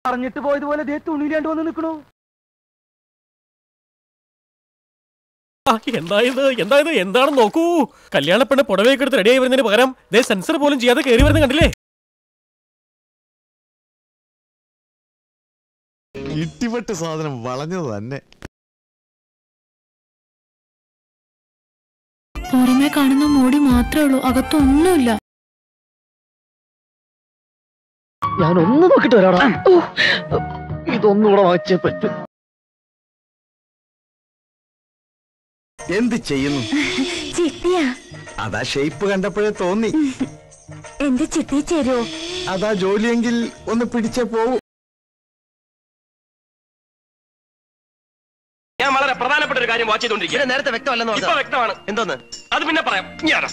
പറഞ്ഞിട്ട് പോയതുപോലെ ദേ തുണിയിലാണ്ട് വന്ന് നിൽക്കണു ആ, എന്തായത് എന്തായത് എന്താണെന്ന് നോക്കൂ കല്യാണ പെണ്ണ് പുടവയൊക്കെ എടുത്ത് റെഡിയായി വരുന്നതിന് പകരം ദേ സെൻസർ പോലും ചെയ്യാതെ കയറി വരുന്ന കണ്ടില്ലേ ഇട്ടിപ്പെട്ട് സാധനം വളഞ്ഞത് തന്നെ പുറമേ കാണുന്ന മൂടി മാത്രമേ ഉള്ളൂ അകത്തൊന്നുമില്ല ഞാൻ ഒന്ന് നോക്കിട്ട് വരാടാ ഓ, ഇതൊന്നുകൂടെ വാങ്ങിച്ചേ പറ്റൂ എന്ത് ചെയ്യുന്നു ചിട്ടിയാ അതാ ഷേപ്പ് കണ്ടപ്പോഴേ തോന്നി എന്റെ ചിട്ടി ചേരുവോ അതാ ജോലിയെങ്കിൽ ഒന്ന് പിടിച്ചേ പോവൂ ഞാൻ വളരെ പ്രധാനപ്പെട്ട ഒരു കാര്യം വാച്ച് ചെയ്തോണ്ടിരിക്കുക നേരത്തെ വ്യക്തമല്ലെന്ന് ഇപ്പൊ വ്യക്തമാണ് എന്തോന്ന് അത് പിന്നെ പറയാം ഞാനാ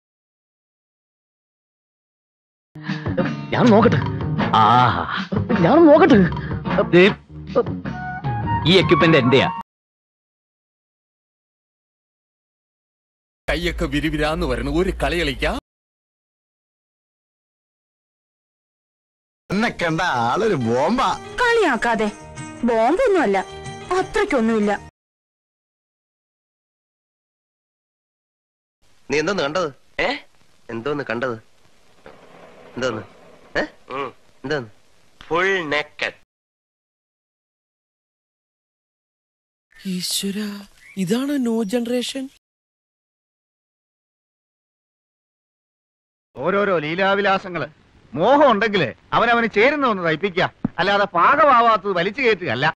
ഞാൻ നോക്കട്ടെ ആ ഞാൻ നോക്കട്ടെ ഈ എക്യുപ്മെന്റ് എന്റെയാ കൈയൊക്കെ വിരിവിരാന്ന് വരണു ഒരു കളി കളിക്കാം എന്നെ കണ്ട ആളൊരു ബോംബാ കളിയാക്കാതെ ബോംബൊന്നുമല്ല അത്രയ്ക്കൊന്നുമില്ല നീ എന്തോന്ന് കണ്ടത് ഏ എന്തോന്ന് കണ്ടത് എന്തോന്ന് ഏ എന്തോന്ന് ഫുൾ നെക്കഡ് ഈശ്വര ഇതാണ് നോ ജനറേഷൻ ഓരോരോ ലീലാവിലാസങ്ങള് മോഹം ഉണ്ടെങ്കില് അവനവന് ചേരുന്ന ഒന്ന് തയ്പ്പിക്കുക അല്ലാതെ പാകമാവാത്തത് വലിച്ചു കയറ്റുകയല്ല